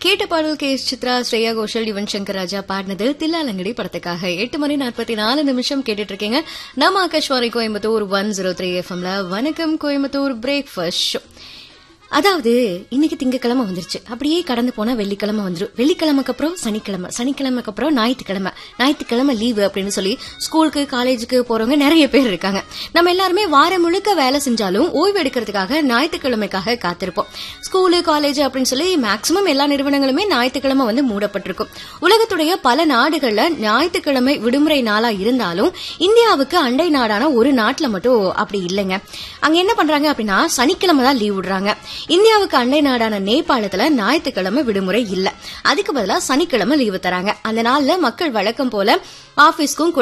கேட்ட பாடல் K S Chithra Shreya Ghoshal Yuvan Shankar Raja பாடினது தில்லாலங்கடி படத்துக்காக எட்டு மணி நாற்பத்தி நாலு நிமிஷம் கேட்டுட்டு இருக்கீங்க நம்ம Akashvani Coimbatore one zero three எஃப்எம்ல வணக்கம் கோயம்புத்தூர் பிரேக்ஃபாஸ்ட் ஷோ அதாவது இன்னைக்கு திங்கக்கிழமை வந்துருச்சு அப்படியே கடந்து போனா வெள்ளிக்கிழமை வந்துரும் வெள்ளிக்கிழமைக்கு அப்புறம் சனிக்கிழமை சனிக்கிழமைக்கு அப்புறம் ஞாயிற்றுக்கிழமை ஞாயிற்றுக்கிழமை லீவு அப்படின்னு சொல்லி ஸ்கூலுக்கு காலேஜுக்கு போறவங்க நிறைய பேர் இருக்காங்க நம்ம எல்லாருமே வாரம் முழுக்க வேலை செஞ்சாலும் ஓய்வு எடுக்கிறதுக்காக ஞாயிற்றுக்கிழமைக்காக காத்திருப்போம் ஸ்கூலு காலேஜ் அப்படின்னு சொல்லி மேக்சிமம் எல்லா நிறுவனங்களுமே ஞாயிற்றுக்கிழமை வந்து மூடப்பட்டிருக்கும் உலகத்துடைய பல நாடுகள்ல ஞாயிற்றுக்கிழமை விடுமுறை நாளா இருந்தாலும் இந்தியாவுக்கு அண்டை நாடான ஒரு நாட்டுல மட்டும் அப்படி இல்லைங்க அங்க என்ன பண்றாங்க அப்படின்னா சனிக்கிழமை தான் லீவ் விடுறாங்க இந்தியாவுக்கு அண்டை நாடான நேபாளத்துல ஞாயிற்றுக்கிழமை விடுமுறை இல்ல அதுக்கு பதிலா சனிக்கிழமை லீவு தராங்க அந்த நாள்ல மக்கள் வழக்கம் போல ஆபீஸ்க்கும்